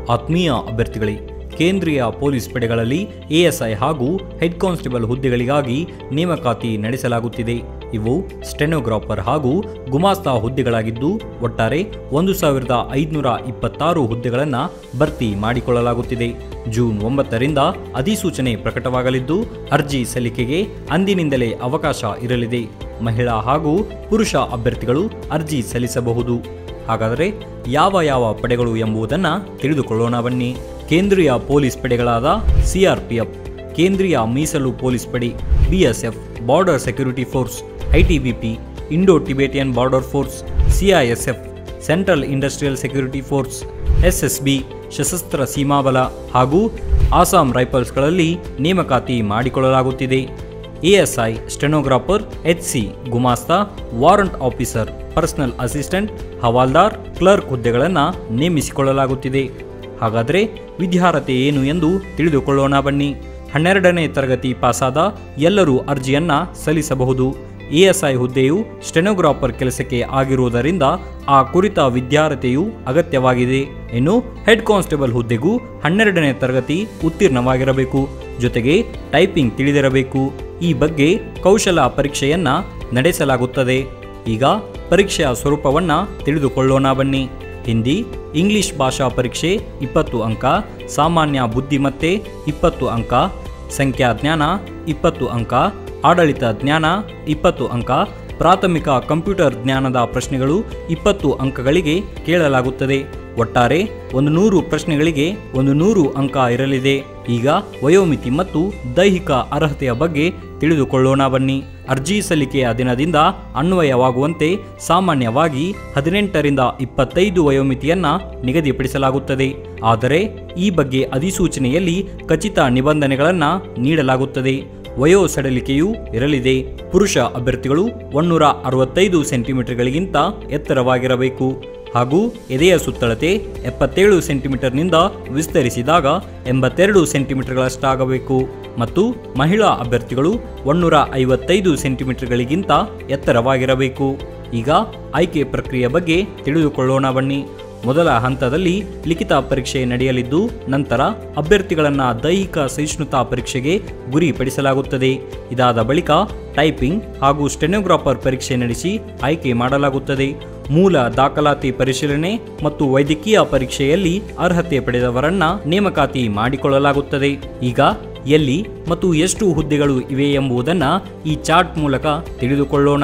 ಆತ್ಮೀಯ ಅಭ್ಯರ್ಥಿಗಳೇ ಕೇಂದ್ರೀಯ ಪೊಲೀಸ್ ಪಡೆಗಳಲ್ಲಿ ಎಎಸ್ಐ ಹಾಗೂ ಹೆಡ್ ಕಾನ್ಸ್ಟೇಬಲ್ ಹುದ್ದೆಗಳಿಗಾಗಿ ನೇಮಕಾತಿ ನಡೆಸಲಾಗುತ್ತಿದೆ ಇವು ಸ್ಟೆನೋಗ್ರಾಫರ್ ಹಾಗೂ ಗುಮಾಸ್ತಾ ಹುದ್ದೆಗಳಾಗಿದ್ದು ಒಟ್ಟಾರೆ ಒಂದು ಸಾವಿರದ ಐದುನೂರ ಇಪ್ಪತ್ತಾರು ಹುದ್ದೆಗಳನ್ನು ಭರ್ತಿ ಮಾಡಿಕೊಳ್ಳಲಾಗುತ್ತಿದೆ ಜೂನ್ ಒಂಬತ್ತರಿಂದ ಅಧಿಸೂಚನೆ ಪ್ರಕಟವಾಗಲಿದ್ದು ಅರ್ಜಿ ಸಲ್ಲಿಕೆಗೆ ಅಂದಿನಿಂದಲೇ ಅವಕಾಶ ಇರಲಿದೆ ಮಹಿಳಾ ಹಾಗೂ ಪುರುಷ ಅಭ್ಯರ್ಥಿಗಳು ಅರ್ಜಿ ಸಲ್ಲಿಸಬಹುದು ಹಾಗಾದರೆ ಯಾವ ಯಾವ ಪಡೆಗಳು ಎಂಬುದನ್ನು ತಿಳಿದುಕೊಳ್ಳೋಣ ಬನ್ನಿ ಕೇಂದ್ರೀಯ ಪೊಲೀಸ್ ಪಡೆಗಳಾದ ಸಿಆರ್ಪಿಎಫ್ ಕೇಂದ್ರೀಯ ಮೀಸಲು ಪೊಲೀಸ್ ಪಡೆ BSF border security force ITBP Indo Tibetan border force CISF central industrial security force SSB Sashastra Seema Bal ಹಾಗೂ ಆಸಾಂ ರೈಫಲ್ಸ್ಗಳಲ್ಲಿ ನೇಮಕಾತಿ ಮಾಡಿಕೊಳ್ಳಲಾಗುತ್ತಿದೆ ಎಎಸ್ಐ ಸ್ಟೆನೋಗ್ರಾಫರ್ ಎಚ್ಸಿ ಗುಮಾಸ್ತಾ ವಾರಂಟ್ ಆಫೀಸರ್ ಪರ್ಸನಲ್ ಅಸಿಸ್ಟೆಂಟ್ ಹವಾಲ್ದಾರ್ ಕ್ಲರ್ಕ್ ಹುದ್ದೆಗಳನ್ನು ನೇಮಿಸಿಕೊಳ್ಳಲಾಗುತ್ತಿದೆ ಹಾಗಾದರೆ ವಿದ್ಯಾರ್ಹತೆ ಏನು ಎಂದು ತಿಳಿದುಕೊಳ್ಳೋಣ ಬನ್ನಿ ಹನ್ನೆರಡನೇ ತರಗತಿ ಪಾಸಾದ ಎಲ್ಲರೂ ಅರ್ಜಿಯನ್ನ ಸಲ್ಲಿಸಬಹುದು ಎಎಸ್ಐ ಹುದ್ದೆಯು ಸ್ಟೆನೋಗ್ರಾಫರ್ ಕೆಲಸಕ್ಕೆ ಆಗಿರುವುದರಿಂದ ಆ ಕುರಿತ ವಿದ್ಯಾರ್ಹತೆಯು ಅಗತ್ಯವಾಗಿದೆ ಇನ್ನು ಹೆಡ್ ಕಾನ್ಸ್ಟೇಬಲ್ ಹುದ್ದೆಗೂ ಹನ್ನೆರಡನೇ ತರಗತಿ ಉತ್ತೀರ್ಣವಾಗಿರಬೇಕು ಜೊತೆಗೆ ಟೈಪಿಂಗ್ ತಿಳಿದಿರಬೇಕು ಈ ಬಗ್ಗೆ ಕೌಶಲ ಪರೀಕ್ಷೆಯನ್ನ ನಡೆಸಲಾಗುತ್ತದೆ ಈಗ ಪರೀಕ್ಷೆಯ ಸ್ವರೂಪವನ್ನ ತಿಳಿದುಕೊಳ್ಳೋಣ ಬನ್ನಿ ಹಿಂದಿ ಇಂಗ್ಲಿಷ್ ಭಾಷಾ ಪರೀಕ್ಷೆ ಇಪ್ಪತ್ತು ಅಂಕ ಸಾಮಾನ್ಯ ಬುದ್ಧಿಮತ್ತೆ ಇಪ್ಪತ್ತು ಅಂಕ ಸಂಖ್ಯಾ ಜ್ಞಾನ ಇಪ್ಪತ್ತು ಅಂಕ ಆಡಳಿತ ಜ್ಞಾನ ಇಪ್ಪತ್ತು ಅಂಕ ಪ್ರಾಥಮಿಕ ಕಂಪ್ಯೂಟರ್ ಜ್ಞಾನದ ಪ್ರಶ್ನೆಗಳು ಇಪ್ಪತ್ತು ಅಂಕಗಳಿಗೆ ಕೇಳಲಾಗುತ್ತದೆ ಒಟ್ಟಾರೆ ಒಂದು ನೂರು ಪ್ರಶ್ನೆಗಳಿಗೆ ಒಂದು ನೂರು ಅಂಕ ಇರಲಿದೆ ಈಗ ವಯೋಮಿತಿ ಮತ್ತು ದೈಹಿಕ ಅರ್ಹತೆಯ ಬಗ್ಗೆ ತಿಳಿದುಕೊಳ್ಳೋಣ ಬನ್ನಿ ಅರ್ಜಿ ಸಲ್ಲಿಕೆಯ ದಿನದಿಂದ ಅನ್ವಯವಾಗುವಂತೆ ಸಾಮಾನ್ಯವಾಗಿ ಹದಿನೆಂಟರಿಂದ ಇಪ್ಪತ್ತೈದು ವಯೋಮಿತಿಯನ್ನ ನಿಗದಿಪಡಿಸಲಾಗುತ್ತದೆ ಆದರೆ ಈ ಬಗ್ಗೆ ಅಧಿಸೂಚನೆಯಲ್ಲಿ ಖಚಿತ ನಿಬಂಧನೆಗಳನ್ನ ನೀಡಲಾಗುತ್ತದೆ ವಯೋ ಸಡಲಿಕೆಯೂ ಇರಲಿದೆ ಪುರುಷ ಅಭ್ಯರ್ಥಿಗಳು ಒನ್ನೂರ ಅರವತ್ತೈದು ಸೆಂಟಿಮೀಟರ್ಗಳಿಗಿಂತ ಎತ್ತರವಾಗಿರಬೇಕು ಹಾಗೂ ಎದೆಯ ಸುತ್ತಳತೆ ಎಪ್ಪತ್ತೇಳು ಸೆಂಟಿಮೀಟರ್ನಿಂದ ವಿಸ್ತರಿಸಿದಾಗ ಎಂಬತ್ತೆರಡು ಸೆಂಟಿಮೀಟರ್ಗಳಷ್ಟಾಗಬೇಕು ಮತ್ತು ಮಹಿಳಾ ಅಭ್ಯರ್ಥಿಗಳು ಒನ್ನೂರ ಐವತ್ತೈದು ಸೆಂಟಿಮೀಟರ್ಗಳಿಗಿಂತ ಎತ್ತರವಾಗಿರಬೇಕು ಈಗ ಆಯ್ಕೆ ಪ್ರಕ್ರಿಯೆ ಬಗ್ಗೆ ತಿಳಿದುಕೊಳ್ಳೋಣ ಬನ್ನಿ ಮೊದಲ ಹಂತದಲ್ಲಿ ಲಿಖಿತ ಪರೀಕ್ಷೆ ನಡೆಯಲಿದ್ದು ನಂತರ ಅಭ್ಯರ್ಥಿಗಳನ್ನು ದೈಹಿಕ ಸಹಿಷ್ಣುತಾ ಪರೀಕ್ಷೆಗೆ ಗುರಿಪಡಿಸಲಾಗುತ್ತದೆ ಇದಾದ ಬಳಿಕ ಟೈಪಿಂಗ್ ಹಾಗೂ ಸ್ಟೆನೋಗ್ರಾಫರ್ ಪರೀಕ್ಷೆ ನಡೆಸಿ ಆಯ್ಕೆ ಮಾಡಲಾಗುತ್ತದೆ ಮೂಲ ದಾಖಲಾತಿ ಪರಿಶೀಲನೆ ಮತ್ತು ವೈದ್ಯಕೀಯ ಪರೀಕ್ಷೆಯಲ್ಲಿ ಅರ್ಹತೆ ಪಡೆದವರನ್ನ ನೇಮಕಾತಿ ಮಾಡಿಕೊಳ್ಳಲಾಗುತ್ತದೆ ಈಗ ಎಲ್ಲಿ ಮತ್ತು ಎಷ್ಟು ಹುದ್ದೆಗಳು ಇವೆ ಎಂಬುದನ್ನ ಈ ಚಾರ್ಟ್ ಮೂಲಕ ತಿಳಿದುಕೊಳ್ಳೋಣ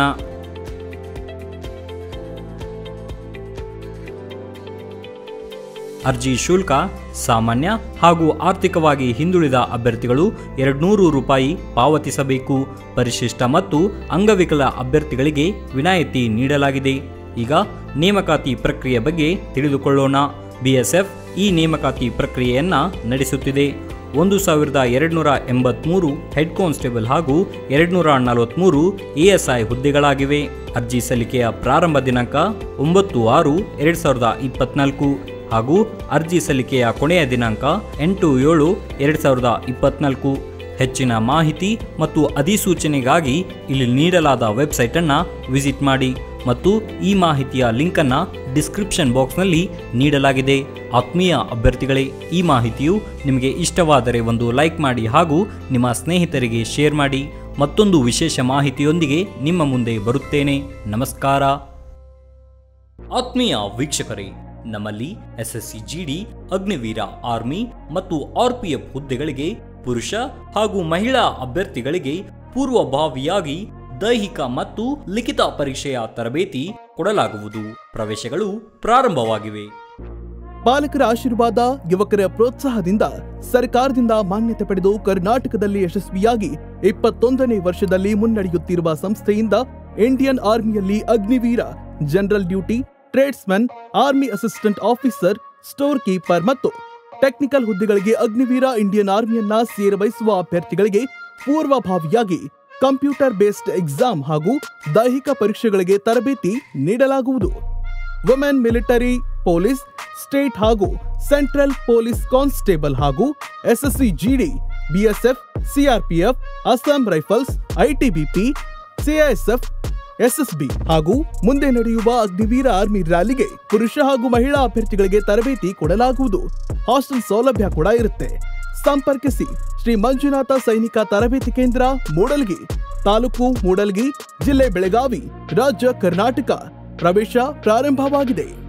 ಅರ್ಜಿ ಶುಲ್ಕ ಸಾಮಾನ್ಯ ಹಾಗೂ ಆರ್ಥಿಕವಾಗಿ ಹಿಂದುಳಿದ ಅಭ್ಯರ್ಥಿಗಳು ಎರಡ್ನೂರು ರೂಪಾಯಿ ಪಾವತಿಸಬೇಕು ಪರಿಶಿಷ್ಟ ಮತ್ತು ಅಂಗವಿಕಲ ಅಭ್ಯರ್ಥಿಗಳಿಗೆ ವಿನಾಯಿತಿ ನೀಡಲಾಗಿದೆ ಈಗ ನೇಮಕಾತಿ ಪ್ರಕ್ರಿಯೆ ಬಗ್ಗೆ ತಿಳಿದುಕೊಳ್ಳೋಣ ಬಿಎಸ್ಎಫ್ ಈ ನೇಮಕಾತಿ ಪ್ರಕ್ರಿಯೆಯನ್ನ ನಡೆಸುತ್ತಿದೆ ಒಂದು ಸಾವಿರದ ಎರಡುನೂರ ಎಂಬತ್ಮೂರು ಹೆಡ್ ಕಾನ್ಸ್ಟೇಬಲ್ ಹಾಗೂ ಎರಡುನೂರ ನಲವತ್ಮೂರು ಎಎಸ್ಐ ಹುದ್ದೆಗಳಾಗಿವೆ ಅರ್ಜಿ ಸಲ್ಲಿಕೆಯ ಪ್ರಾರಂಭ ದಿನಾಂಕ ಒಂಬತ್ತು ಆರು ಎರಡು ಸಾವಿರದ ಇಪ್ಪತ್ನಾಲ್ಕು ಹಾಗೂ ಅರ್ಜಿ ಸಲ್ಲಿಕೆಯ ಕೊನೆಯ ದಿನಾಂಕ ಎಂಟು ಏಳು ಎರಡು ಸಾವಿರದ ಇಪ್ಪತ್ನಾಲ್ಕು ಹೆಚ್ಚಿನ ಮಾಹಿತಿ ಮತ್ತು ಅಧಿಸೂಚನೆಗಾಗಿ ಇಲ್ಲಿ ನೀಡಲಾದ ವೆಬ್ಸೈಟನ್ನು ವಿಸಿಟ್ ಮಾಡಿ ಮತ್ತು ಈ ಮಾಹಿತಿಯ ಲಿಂಕನ್ನು ಡಿಸ್ಕ್ರಿಪ್ಷನ್ ಬಾಕ್ಸ್ನಲ್ಲಿ ನೀಡಲಾಗಿದೆ ಆತ್ಮೀಯ ಅಭ್ಯರ್ಥಿಗಳೇ ಈ ಮಾಹಿತಿಯು ನಿಮಗೆ ಇಷ್ಟವಾದರೆ ಒಂದು ಲೈಕ್ ಮಾಡಿ ಹಾಗೂ ನಿಮ್ಮ ಸ್ನೇಹಿತರಿಗೆ ಶೇರ್ ಮಾಡಿ ಮತ್ತೊಂದು ವಿಶೇಷ ಮಾಹಿತಿಯೊಂದಿಗೆ ನಿಮ್ಮ ಮುಂದೆ ಬರುತ್ತೇನೆ ನಮಸ್ಕಾರ ಆತ್ಮೀಯ ವೀಕ್ಷಕರೇ ನಮ್ಮಲ್ಲಿ ಎಸ್ಎಸ್ಸಿ ಜಿಡಿ ಅಗ್ನಿವೀರ ಆರ್ಮಿ ಮತ್ತು ಆರ್ಪಿಎಫ್ ಹುದ್ದೆಗಳಿಗೆ ಪುರುಷ ಹಾಗೂ ಮಹಿಳಾ ಅಭ್ಯರ್ಥಿಗಳಿಗೆ ಪೂರ್ವಭಾವಿಯಾಗಿ ದೈಹಿಕ ಮತ್ತು ಲಿಖಿತ ಪರೀಕ್ಷೆಯ ತರಬೇತಿ ಕೊಡಲಾಗುವುದು ಪ್ರವೇಶಗಳು ಪ್ರಾರಂಭವಾಗಿವೆ ಪಾಲಕರ ಆಶೀರ್ವಾದ ಯುವಕರ ಪ್ರೋತ್ಸಾಹದಿಂದ ಸರ್ಕಾರದಿಂದ ಮಾನ್ಯತೆ ಪಡೆದು ಕರ್ನಾಟಕದಲ್ಲಿ ಯಶಸ್ವಿಯಾಗಿ ಇಪ್ಪತ್ತೊಂದನೇ ವರ್ಷದಲ್ಲಿ ಮುನ್ನಡೆಯುತ್ತಿರುವ ಸಂಸ್ಥೆಯಿಂದ ಇಂಡಿಯನ್ ಆರ್ಮಿಯಲ್ಲಿ Agniveer general duty tradesman army assistant officer store keeper ಮತ್ತು ಟೆಕ್ನಿಕಲ್ ಹುದ್ದೆಗಳಿಗೆ ಅಗ್ನಿವೀರ ಇಂಡಿಯನ್ ಆರ್ಮಿಯನ್ನ ಸೇರಬಯಸುವ ಅಭ್ಯರ್ಥಿಗಳಿಗೆ ಪೂರ್ವಭಾವಿಯಾಗಿ ಕಂಪ್ಯೂಟರ್ ಬೇಸ್ಡ್ ಎಕ್ಸಾಮ್ ಹಾಗೂ ದೈಹಿಕ ಪರೀಕ್ಷೆಗಳಿಗೆ ತರಬೇತಿ ನೀಡಲಾಗುವುದು ವುಮೆನ್ ಮಿಲಿಟರಿ ಪೊಲೀಸ್ ಸ್ಟೇಟ್ ಹಾಗೂ ಸೆಂಟ್ರಲ್ ಪೊಲೀಸ್ ಕಾನ್ಸ್ಟೇಬಲ್ ಹಾಗೂ SSC GD BSF CRPF Assam rifles ITBP CISF SSB ಹಾಗೂ ಮುಂದೆ ನಡೆಯುವ ಅಗ್ನಿವೀರ ಆರ್ಮಿ ರ್ಯಾಲಿಗೆ ಪುರುಷ ಹಾಗೂ ಮಹಿಳಾ ಅಭ್ಯರ್ಥಿಗಳಿಗೆ ತರಬೇತಿ ಕೊಡಲಾಗುವುದು ಹಾಸ್ಟೆಲ್ ಸೌಲಭ್ಯ ಕೂಡ ಇರುತ್ತೆ ಸಂಪರ್ಕಿಸಿ ಶ್ರೀ ಮಂಜುನಾಥ ಸೈನಿಕ ತರಬೇತಿ ಕೇಂದ್ರ ಮೂಡಲ್ಗಿ ತಾಲೂಕು ಮೂಡಲ್ಗಿ ಜಿಲ್ಲೆ ಬೆಳಗಾವಿ ರಾಜ್ಯ ಕರ್ನಾಟಕ ಪ್ರವೇಶ ಪ್ರಾರಂಭವಾಗಿದೆ